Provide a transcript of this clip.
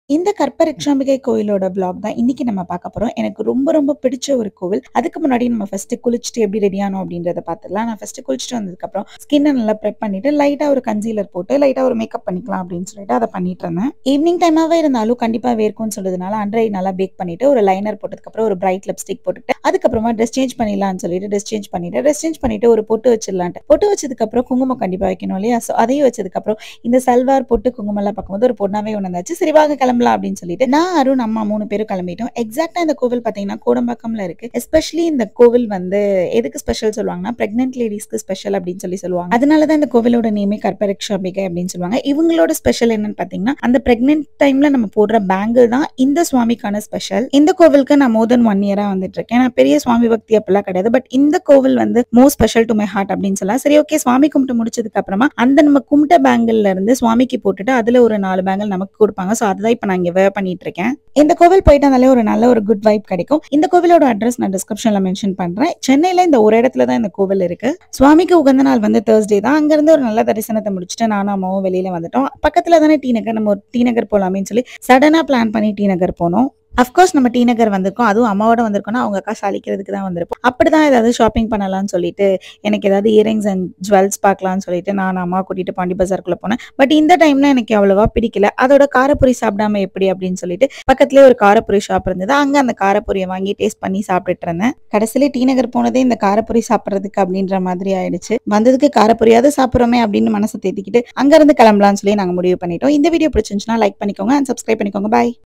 இந்த கற்பரட்சாம்பிகை கோயிலோட vlog தான் இன்னைக்கு நம்ம பார்க்க போறோம். எனக்கு ரொம்ப ரொம்ப பிடிச்ச ஒரு கோவில். அதுக்கு முன்னாடி நம்ம ஃபர்ஸ்ட் குளிச்சுட்டு எப்படி ரெடி ஆனோம் அப்படின்றத பார்த்துடலாம். நான் ஃபர்ஸ்ட் குளிச்சுட்டு வந்ததுக்கப்புறம் ஸ்கின்ன நல்லா ப்ரெப் பண்ணிட்டு லைட்டா ஒரு கன்சீலர் போட்டு லைட்டா ஒரு மேக்கப் பண்ணிக்கலாம் அப்படின்னு சொல்லிட்டு அத பண்ணிட்டு இருந்தேன். ஈவினிங் டைமாவே இருந்தாலும் கண்டிப்பா வேர்க்கும்னு சொல்றதுனால அண்டர் ஐ நல்லா பேக் பண்ணிட்டு ஒரு லைனர் போட்டதுக்கப்புறம் ஒரு பிரைட் லிப்ஸ்டிக் போட்டுட்டு அதுக்கப்புறமா ட்ரெஸ் சேஞ்ச் பண்ணிடலாம்னு சொல்லிட்டு ட்ரெஸ் சேஞ்ச் பண்ணிட்டு ட்ரெஸ் சேஞ்ச் பண்ணிட்டு ஒரு பொட்டு வச்சிடலான்ட்டு பொட்டு வச்சதுக்கப்புறம் குங்குமம் கண்டிப்பா வைக்கணும் இல்லையா ஸோ அதையும் வச்சதுக்கப்புறம் இந்த சல்வார் பொட்டு குங்குமம் எல்லாம் பார்க்கும்போது ஒரு பொண்ணாவே உணர்ந்தாச்சு சரி வாங்க கிளம்பலாம் அப்படின்னு சொல்லிட்டு நான் அருண் அம்மா மூணு பேரும் கிளம்பிட்டோம் எக்ஸாக்டா இந்த கோவில் பாத்தீங்கன்னா கோடம்பாக்கம்ல இருக்கு எஸ்பெஷலி இந்த கோவில் வந்து எதுக்கு ஸ்பெஷல் சொல்லுவாங்கன்னா பிரெக்னென்ட் லேடிஸ்க்கு ஸ்பெஷல் அப்படின்னு சொல்லி சொல்லுவாங்க அதனாலதான் இந்த கோவிலோட நேமே கற்பரக்ஷாம்பிகை அப்படின்னு சொல்லுவாங்க இவங்களோட ஸ்பெஷல் என்னன்னு பாத்தீங்கன்னா அந்த பிரெக்னென்ட் டைம்ல நம்ம போடுற பேங்கிள் தான் இந்த சுவாமிக்கான ஸ்பெஷல் இந்த கோவிலுக்கு நான் மோர் தென் ஒன் இயரா வந்துட்டு இருக்கேன் நான் பெரிய சுவாமி பக்தி அப்பெல்லாம் கிடையாது பட் இந்த கோவில் வந்து more special to my heart அப்படின்னு சொல்லலாம் சரி ஓகே சுவாமி கும்பிட்டு முடிச்சதுக்கு அப்புறமா அந்த நம்ம கும்பிட்ட பேங்கிள்ல இருந்து சுவாமிக்கு போட்டுட்டு அதுல ஒரு நாலு பேங்கிள் நமக்கு கொடுப்பாங்க ஸோ அதுதான் இப்போ நான் இங்க wear பண்ணிட்டு இருக்கேன் இந்த கோவில் போயிட்டு வந்தாலே ஒரு நல்ல ஒரு குட் வைப் கிடைக்கும் இந்த கோவிலோட அட்ரஸ் நான் டிஸ்கிரிப்ஷன்ல மென்ஷன் பண்றேன் சென்னையில இந்த ஒரு இடத்துல தான் இந்த கோவில் இருக்கு சுவாமிக்கு உகந்த நாள் வந்து தேர்ஸ்டே தான் அங்க இருந்து ஒரு நல்ல தரிசனத்தை முடிச்சுட்டு நானும் அம்மாவும் வெளியில வந்துட்டோம் பக்கத்துல தானே டி நகர் நம்ம ஒரு டி நகர் போலாமேன்னு சொல்லி சடனா பிளான் பண்ணி டி நகர் போனோம் அஃப்கோர்ஸ் நம்ம டி நகர் வந்திருக்கோம் அதுவும் அம்மாவோட வந்திருக்கோம்னா அவங்க அக்கா சாலிக்கிறதுக்கு தான் வந்திருப்போம் அப்படிதான் ஏதாவது ஷாப்பிங் பண்ணலாம்னு சொல்லிட்டு எனக்கு ஏதாவது இயரிங்ஸ் அண்ட் ஜுவல்ஸ் பார்க்கலாம்னு சொல்லிட்டு நான் அம்மா கூட்டிட்டு பாண்டி பஜாருக்குள்ள போனேன் பட் இந்த டைம்ல எனக்கு அவ்வளவா பிடிக்கல அதோட காரப்பொரி சாப்பிடாம எப்படி அப்படின்னு சொல்லிட்டு பக்கத்துலேயே ஒரு காரப்பொரி ஷாப் இருந்தது அங்க அந்த காரப்பொரியை வாங்கி டேஸ்ட் பண்ணி சாப்பிட்டுட்டு இருந்தேன் கடைசியில டி நகர் போனதே இந்த காரப்பொரி சாப்பிட்றதுக்கு அப்படின்ற மாதிரி ஆயிடுச்சு வந்ததுக்கு காரப்பொரியாவது சாப்பிட்றோமே அப்படின்னு மனசை தேத்திக்கிட்டு அங்க இருந்து கிளம்பலாம்னு சொல்லி நாங்க முடிவு பண்ணிட்டோம் இந்த வீடியோ பிடிச்சிருந்துச்சுன்னா லைக் பண்ணிக்கோங்க அண்ட் சப்ஸ்கிரைப் பண்ணிக்கோங்க பாய்